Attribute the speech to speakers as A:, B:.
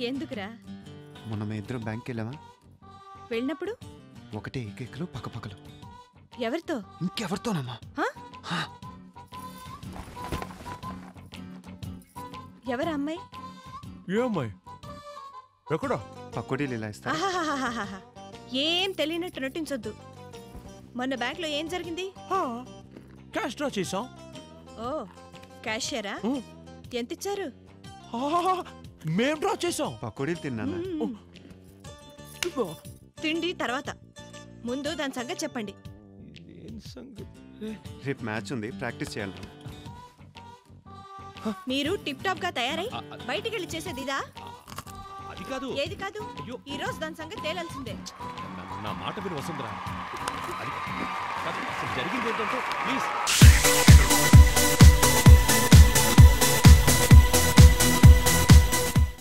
A: ఎందుకురా
B: మొన్న మేము ఇద్దరం బ్యాంక్కి వెళ్ళామా
A: వెళ్ళినప్పుడు
B: ఒకటే ఏకేకలు పక్కపక్కలు
A: ఎవరితో
B: ఇంకెవరితోనమ్మా
A: హా?
B: హా,
A: ఎవరా అమ్మాయి
C: ఏ అమ్మాయి ఎక్కడా
B: పకోడీలు ఇలా ఇస్తారు
A: ఆహాహాహాహా. ఏం తెలియనట్టు నటించొద్దు మొన్న బ్యాంక్లో ఏం జరిగింది
C: క్యాష్ డ్రా చేసాం
A: ఓ క్యాషియరా
C: ఉం.
A: ఎంత ఇచ్చారు
C: మేం డ్రా చేసాం
B: పకోడీలు తిన్నానా
A: మ్మ్. తిండి తర్వాత ముందు దాని సంగతి చెప్పండి
C: ఇదేం సంగతి?
B: రేపు మ్యాచ్ ఉంది ప్రాక్టీస్ చేయాలి
A: మీరు టిప్ టాప్ గా తయారై
C: ఆ, ఆ,
A: బయటికి వెళ్ళి చేసేది ఇదా
C: అది కాదు
A: ఏది కాదు
C: అయ్యో
A: ఈ రోజు దాని సంగతి తేలాల్సిందే
C: నా- నా మాట విని వసుంధరా అది కాదు, అసలు జరిగింది ఏంటంటే ప్లీజ్